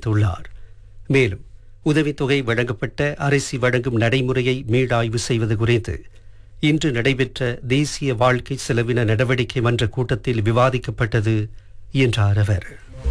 தெரிவித்துள்ளார் மேலும் உதவித்தொகை வழங்கப்பட்ட அரிசி வழங்கும் நடைமுறையை மீளாய்வு செய்வது குறித்து இன்று நடைபெற்ற தேசிய வாழ்க்கை செலவின நடவடிக்கை மன்ற கூட்டத்தில் விவாதிக்கப்பட்டது என்றார் அவர்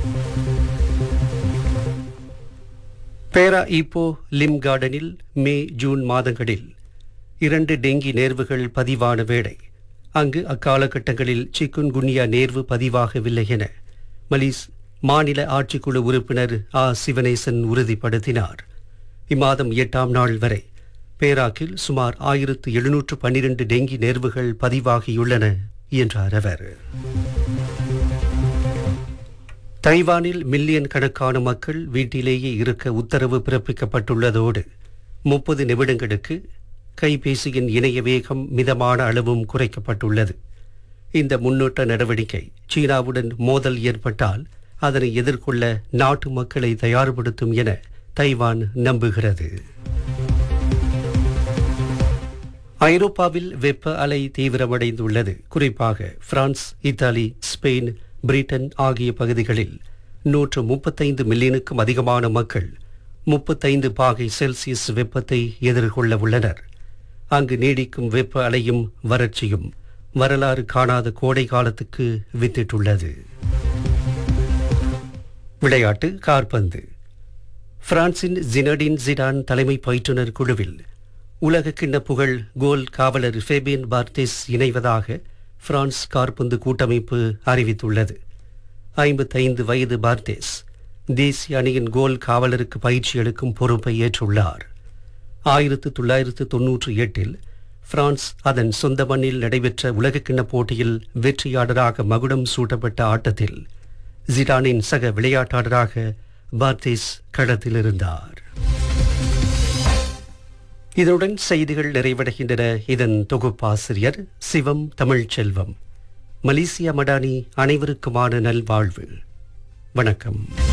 பேரா ஈப்போ லிம் கார்டனில் மே ஜூன் மாதங்களில் இரண்டு டெங்கி நேர்வுகள் பதிவான வேளை அங்கு அக்காலகட்டங்களில் சிக்குன் குன்யா நேர்வு பதிவாகவில்லை என மலிஸ் மாநில ஆட்சிக்குழு உறுப்பினர் ஆ சிவனேசன் உறுதிப்படுத்தினார் இம்மாதம் எட்டாம் நாள் வரை பேராக்கில் சுமார் ஆயிரத்து எழுநூற்று பன்னிரண்டு டெங்கி நேர்வுகள் பதிவாகியுள்ளன என்றார் அவர் தைவானில் மில்லியன் கணக்கான மக்கள் வீட்டிலேயே இருக்க உத்தரவு பிறப்பிக்கப்பட்டுள்ளதோடு முப்பது நிமிடங்களுக்கு கைபேசியின் இணைய வேகம் மிதமான அளவும் குறைக்கப்பட்டுள்ளது இந்த முன்னோட்ட நடவடிக்கை சீனாவுடன் மோதல் ஏற்பட்டால் அதனை எதிர்கொள்ள நாட்டு மக்களை தயார்படுத்தும் என தைவான் நம்புகிறது ஐரோப்பாவில் வெப்ப அலை தீவிரமடைந்துள்ளது குறிப்பாக பிரான்ஸ் இத்தாலி ஸ்பெயின் பிரிட்டன் ஆகிய பகுதிகளில் நூற்று முப்பத்தைந்து மில்லியனுக்கும் அதிகமான மக்கள் முப்பத்தைந்து பாகை செல்சியஸ் வெப்பத்தை எதிர்கொள்ள உள்ளனர் அங்கு நீடிக்கும் வெப்ப அலையும் வறட்சியும் வரலாறு காணாத கோடை காலத்துக்கு வித்திட்டுள்ளது விளையாட்டு கார்பந்து பிரான்சின் ஜினடின் ஜிடான் தலைமை பயிற்றுனர் குழுவில் உலக கிண்ண புகழ் கோல் காவலர் ஃபேபியன் பார்டேஸ் இணைவதாக பிரான்ஸ் கார்பந்து கூட்டமைப்பு அறிவித்துள்ளது ஐம்பத்தைந்து வயது பார்டேஸ் தேசிய அணியின் கோல் காவலருக்கு பயிற்சி அளிக்கும் பொறுப்பை ஏற்றுள்ளார் ஆயிரத்து தொள்ளாயிரத்து தொன்னூற்றி எட்டில் பிரான்ஸ் அதன் சொந்த மண்ணில் நடைபெற்ற உலகக்கிண்ண போட்டியில் வெற்றியாளராக மகுடம் சூட்டப்பட்ட ஆட்டத்தில் ஜிடானின் சக விளையாட்டாளராக பார்தேஸ் களத்தில் இருந்தார் இதனுடன் செய்திகள் நிறைவடைகின்றன இதன் தொகுப்பாசிரியர் சிவம் தமிழ்ச்செல்வம் மலேசியா மடானி அனைவருக்குமான நல்வாழ்வு வணக்கம்